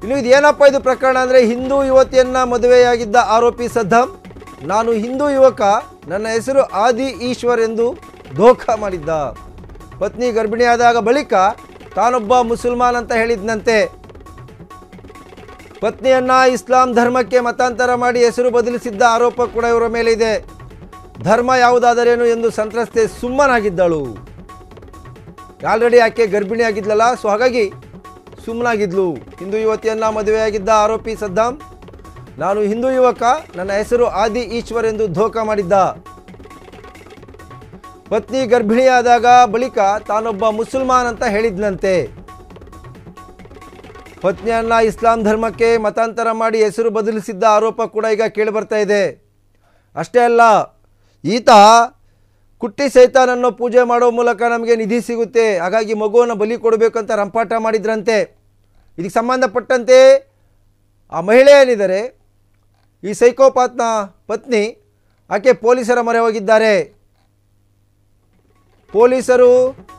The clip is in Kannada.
ಇನ್ನು ಇದು ಏನಪ್ಪ ಇದು ಪ್ರಕರಣ ಅಂದರೆ ಹಿಂದೂ ಯುವತಿಯನ್ನ ಮದುವೆಯಾಗಿದ್ದ ಆರೋಪಿ ಸದ್ದಾಂ ನಾನು ಹಿಂದೂ ಯುವಕ ನನ್ನ ಹೆಸರು ಆದಿ ಈಶ್ವರ್ ಎಂದು ಧೋಖಾ ಮಾಡಿದ್ದ ಪತ್ನಿ ಗರ್ಭಿಣಿಯಾದಾಗ ಬಳಿಕ ತಾನೊಬ್ಬ ಮುಸಲ್ಮಾನ್ ಅಂತ ಹೇಳಿದ್ನಂತೆ ಪತ್ನಿಯನ್ನ ಇಸ್ಲಾಂ ಧರ್ಮಕ್ಕೆ ಮತಾಂತರ ಮಾಡಿ ಹೆಸರು ಬದಲಿಸಿದ್ದ ಆರೋಪ ಕೂಡ ಇವರ ಮೇಲೆ ಇದೆ ಧರ್ಮ ಯಾವುದಾದರೇನು ಎಂದು ಸಂತ್ರಸ್ತೆ ಸುಮ್ಮನಾಗಿದ್ದಳು ಆಲ್ರೆಡಿ ಆಕೆ ಗರ್ಭಿಣಿಯಾಗಿದ್ಲಲ್ಲ ಸೊ ಹಾಗಾಗಿ ಸುಮ್ಮನಾಗಿದ್ಲು ಹಿಂದೂ ಯುವತಿಯನ್ನ ಮದುವೆಯಾಗಿದ್ದ ಆರೋಪಿ ಸದ್ದಾಂ ನಾನು ಹಿಂದೂ ಯುವಕ ನನ್ನ ಹೆಸರು ಆದಿ ಈಶ್ವರ್ ಎಂದು ಧೋಖಾ ಮಾಡಿದ್ದ ಪತ್ನಿ ಗರ್ಭಿಣಿಯಾದಾಗ ಬಳಿಕ ತಾನೊಬ್ಬ ಮುಸಲ್ಮಾನ್ ಅಂತ ಹೇಳಿದ್ನಂತೆ ಪತ್ನಿಯನ್ನ ಇಸ್ಲಾಂ ಧರ್ಮಕ್ಕೆ ಮತಾಂತರ ಮಾಡಿ ಹೆಸರು ಬದಲಿಸಿದ್ದ ಆರೋಪ ಕೂಡ ಈಗ ಕೇಳಿಬರ್ತಾ ಇದೆ ಅಷ್ಟೇ ಅಲ್ಲ ಈತ ಕುಟ್ಟಿ ಸೈತಾನನ್ನು ಪೂಜೆ ಮಾಡೋ ಮೂಲಕ ನಮಗೆ ನಿಧಿ ಸಿಗುತ್ತೆ ಹಾಗಾಗಿ ಮಗುವನ್ನು ಬಲಿ ಕೊಡಬೇಕಂತ ರಂಪಾಟ ಮಾಡಿದ್ರಂತೆ ಇದಕ್ಕೆ ಸಂಬಂಧಪಟ್ಟಂತೆ ಆ ಮಹಿಳೆ ಏನಿದ್ದಾರೆ ಈ ಸೈಕೋಪಾತ್ನ ಪತ್ನಿ ಆಕೆ ಪೊಲೀಸರ ಮೊರೆ ಹೋಗಿದ್ದಾರೆ ಪೊಲೀಸರು